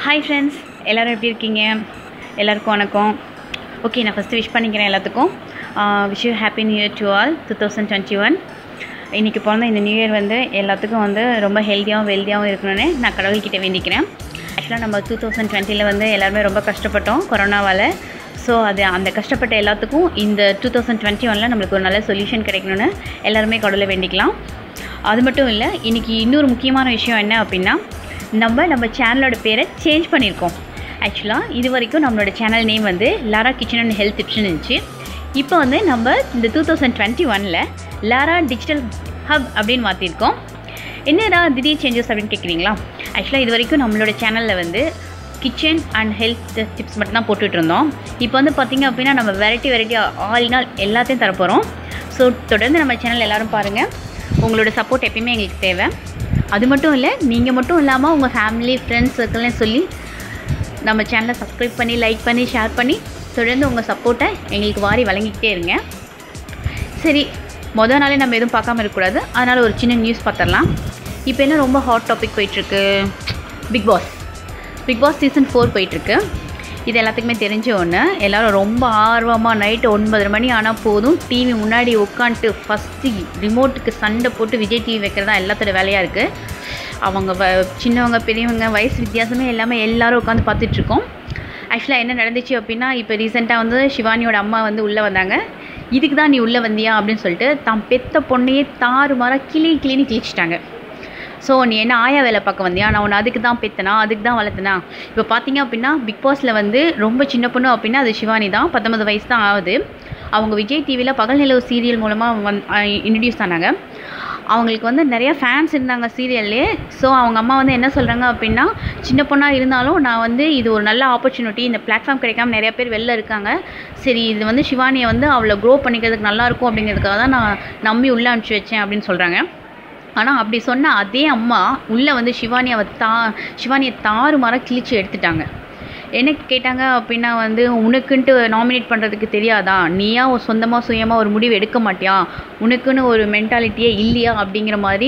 hi friends எல்லோரும் எப்படி இருக்கீங்க எல்லாருக்கும் வணக்கம் ஓகே நான் ஃபஸ்ட்டு விஷ் பண்ணிக்கிறேன் எல்லாத்துக்கும் wish you happy new year to all two thousand twenty one இன்றைக்கி பிறந்த இந்த நியூ இயர் வந்து எல்லாத்துக்கும் வந்து ரொம்ப ஹெல்த்தியாகவும் வெல்த்தியாகவும் இருக்கணும்னு நான் கடவுள்கிட்ட வேண்டிக்கிறேன் ஆக்சுவலாக நம்ம டூ தௌசண்ட் டுவெண்ட்டியில் வந்து எல்லாருமே ரொம்ப கஷ்டப்பட்டோம் கொரோனாவால் ஸோ அது அந்த கஷ்டப்பட்ட எல்லாத்துக்கும் இந்த டூ தௌசண்ட் டுவெண்ட்டி ஒனில் நம்மளுக்கு ஒரு நல்ல சொல்யூஷன் கிடைக்கணும்னு எல்லாருமே கடவுளை வேண்டிக்கலாம் அது மட்டும் இல்லை இன்றைக்கி இன்னொரு முக்கியமான விஷயம் என்ன அப்படின்னா நம்ம நம்ம சேனலோட பேரை சேஞ்ச் பண்ணியிருக்கோம் ஆக்சுவலாக இது வரைக்கும் நம்மளோட சேனல் நேம் வந்து லாரா கிச்சன் அண்ட் ஹெல்த் டிப்ஸ்னு இருந்துச்சு இப்போ வந்து நம்ம இந்த டூ தௌசண்ட் டுவெண்ட்டி ஒனில் லாரா டிஜிட்டல் ஹப் அப்படின்னு மாற்றிருக்கோம் என்னடா திடீர் சேஞ்சஸ் அப்படின்னு கேட்குறீங்களா ஆக்சுவலாக இது வரைக்கும் நம்மளோட சேனலில் வந்து கிச்சன் அண்ட் ஹெல்த் டிப்ஸ் மட்டும் தான் போட்டுட்டு இருந்தோம் இப்போ வந்து பார்த்திங்க அப்படின்னா நம்ம வெரைட்டி வெரைட்டி ஆல் நாள் எல்லாத்தையும் தரப்போகிறோம் ஸோ தொடர்ந்து நம்ம சேனல் எல்லோரும் பாருங்கள் உங்களோட சப்போர்ட் எப்பயுமே எங்களுக்கு தேவை அது மட்டும் இல்லை நீங்கள் மட்டும் இல்லாமல் உங்கள் ஃபேமிலி ஃப்ரெண்ட்ஸ் சர்க்கிள்னு சொல்லி நம்ம சேனலை சப்ஸ்கிரைப் பண்ணி லைக் பண்ணி ஷேர் பண்ணி தொடர்ந்து உங்கள் சப்போர்ட்டை எங்களுக்கு வாரி வழங்கிக்கிட்டே இருங்க சரி மொதல் நாளே நம்ம எதுவும் பார்க்காம இருக்கக்கூடாது அதனால் ஒரு சின்ன நியூஸ் பார்த்துடலாம் இப்போ என்ன ரொம்ப ஹாட் டாபிக் போயிட்டுருக்கு Bigg Boss Bigg Boss season four போயிட்டுருக்கு இது எல்லாத்துக்குமே தெரிஞ்ச ஒன்று எல்லோரும் ரொம்ப ஆர்வமாக நைட்டு ஒன்பதரை மணி ஆனால் போதும் டிவி முன்னாடி உட்காந்துட்டு ஃபஸ்ட்டு ரிமோட்டுக்கு சண்டை போட்டு விஜய் டிவி வைக்கிறதா எல்லாத்தோட வேலையாக இருக்குது அவங்க வ சின்னவங்க பெரியவங்க வயசு வித்தியாசமே எல்லாமே எல்லோரும் உட்காந்து பார்த்துட்ருக்கோம் ஆக்சுவலாக என்ன நடந்துச்சு அப்படின்னா இப்போ ரீசெண்டாக வந்து சிவானியோட அம்மா வந்து உள்ளே வந்தாங்க இதுக்கு தான் நீ உள்ளே வந்தியா அப்படின்னு சொல்லிட்டு தான் பெத்த பொண்ணையே தாறுமாறாக கிளி கிளின்னு கிழிச்சிட்டாங்க ஸோ நீ என்ன ஆயா வேலை பார்க்க வந்தியா நான் உன்னை அதுக்கு தான் பெத்தனா அதுக்கு தான் வளர்த்தனா இப்போ பார்த்தீங்க அப்படின்னா பிக் பாஸில் வந்து ரொம்ப சின்ன பொண்ணு அப்படின்னா அது சிவானி தான் பத்தொன்பது வயசு தான் ஆகுது அவங்க விஜய் டிவியில் பகல் நிலவு சீரியல் மூலமாக வந் இன்ட்ரடியூஸ் ஆனாங்க அவங்களுக்கு வந்து நிறைய ஃபேன்ஸ் இருந்தாங்க சீரியல்லே ஸோ அவங்க அம்மா வந்து என்ன சொல்கிறாங்க அப்படின்னா சின்ன பொண்ணாக இருந்தாலும் நான் வந்து இது ஒரு நல்ல ஆப்பர்ச்சுனிட்டி இந்த பிளாட்ஃபார்ம் கிடைக்காம நிறைய பேர் வெளில இருக்காங்க சரி இது வந்து சிவானியை வந்து அவளை க்ரோ பண்ணிக்கிறதுக்கு நல்லாயிருக்கும் அப்படிங்கிறதுக்காக தான் நான் நம்பி உள்ளே அனுப்பிச்சி வச்சேன் அப்படின்னு சொல்கிறாங்க ஆனால் அப்படி சொன்ன அதே அம்மா உள்ளே வந்து சிவானியை தா சிவானியை தாறுமாறாக கிழிச்சு எடுத்துட்டாங்க என்ன கேட்டாங்க அப்படின்னா வந்து உனக்குன்ட்டு நாமினேட் பண்ணுறதுக்கு தெரியாதா நீயா சொந்தமாக சுயமாக ஒரு முடிவு எடுக்க மாட்டியா உனக்குன்னு ஒரு மென்டாலிட்டியே இல்லையா அப்படிங்கிற மாதிரி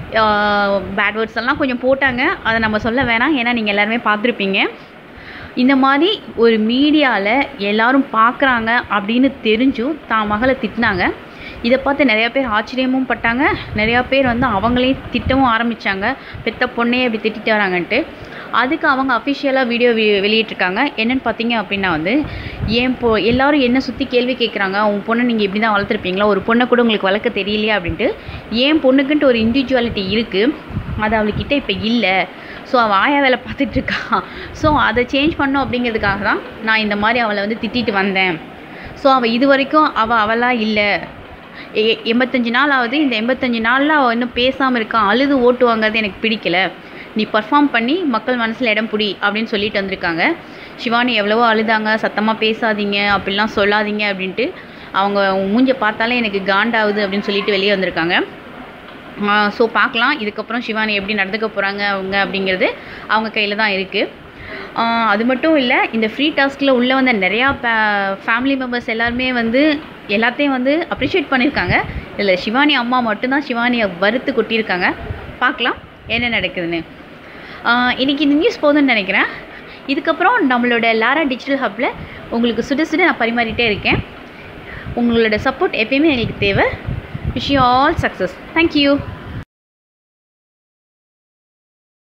பேட் வேர்ட்ஸ் எல்லாம் கொஞ்சம் போட்டாங்க அதை நம்ம சொல்ல வேணாம் ஏன்னா நீங்கள் எல்லாருமே பார்த்துருப்பீங்க இந்த மாதிரி ஒரு மீடியாவில் எல்லோரும் பார்க்குறாங்க அப்படின்னு தெரிஞ்சும் தான் மகளை திட்டினாங்க இதை பார்த்து நிறையா பேர் ஆச்சரியமும் பட்டாங்க நிறையா பேர் வந்து அவங்களே திட்டவும் ஆரம்பித்தாங்க பெத்த பொண்ணையே அப்படி திட்டிட்டு வராங்கன்ட்டு அதுக்கு அவங்க அஃபிஷியலாக வீடியோ வெ வெளியிட்ருக்காங்க என்னென்னு பார்த்தீங்க அப்படின்னா வந்து ஏன் போ எல்லோரும் என்ன சுற்றி கேள்வி கேட்குறாங்க உன் பொண்ணை நீங்கள் இப்படி தான் வளர்த்துருப்பீங்களா ஒரு பொண்ணை கூட உங்களுக்கு வளர்க்க தெரியலையா அப்படின்ட்டு ஏன் பொண்ணுக்குன்ட்டு ஒரு இண்டிவிஜுவாலிட்டி இருக்குது அது அவளுக்கிட்ட இப்போ இல்லை ஸோ அவள் ஆயா வேலை பார்த்துட்ருக்கா ஸோ அதை சேஞ்ச் பண்ணும் அப்படிங்கிறதுக்காக தான் நான் இந்த மாதிரி அவளை வந்து திட்டிட்டு வந்தேன் ஸோ அவள் இது வரைக்கும் அவள் அவளாக இல்லை எ எண்பத்தஞ்சு நாள் ஆகுது இந்த எண்பத்தஞ்சு நாளில் அவள் இன்னும் பேசாமல் இருக்கான் அழுது ஓட்டு வாங்குறது எனக்கு பிடிக்கல நீ பர்ஃபார்ம் பண்ணி மக்கள் மனசில் இடம் பிடி அப்படின்னு சொல்லிட்டு வந்திருக்காங்க சிவானி எவ்வளவோ அழுதாங்க சத்தமாக பேசாதீங்க அப்படிலாம் சொல்லாதீங்க அப்படின்ட்டு அவங்க மூஞ்சை பார்த்தாலே எனக்கு காண்டாகுது அப்படின்னு சொல்லிட்டு வெளியே வந்திருக்காங்க ஸோ பார்க்கலாம் இதுக்கப்புறம் சிவானி எப்படி நடந்துக்க போகிறாங்க அவங்க அப்படிங்கிறது அவங்க கையில் தான் இருக்குது அது மட்டும் இல்லை இந்த ஃப்ரீ டாஸ்கில் உள்ளே வந்த நிறையா ஃபேமிலி மெம்பர்ஸ் எல்லாருமே வந்து எல்லாத்தையும் வந்து அப்ரிஷியேட் பண்ணியிருக்காங்க இதில் சிவானி அம்மா மட்டும்தான் சிவானியை வறுத்து கொட்டியிருக்காங்க பார்க்கலாம் என்ன நடக்குதுன்னு இன்றைக்கி இந்த நியூஸ் போதும்னு நினைக்கிறேன் இதுக்கப்புறம் நம்மளோட லாரா டிஜிட்டல் ஹப்பில் உங்களுக்கு சுட சுட நான் பரிமாறிட்டே இருக்கேன் உங்களோட சப்போர்ட் எப்பயுமே எங்களுக்கு தேவை wish you all success thank you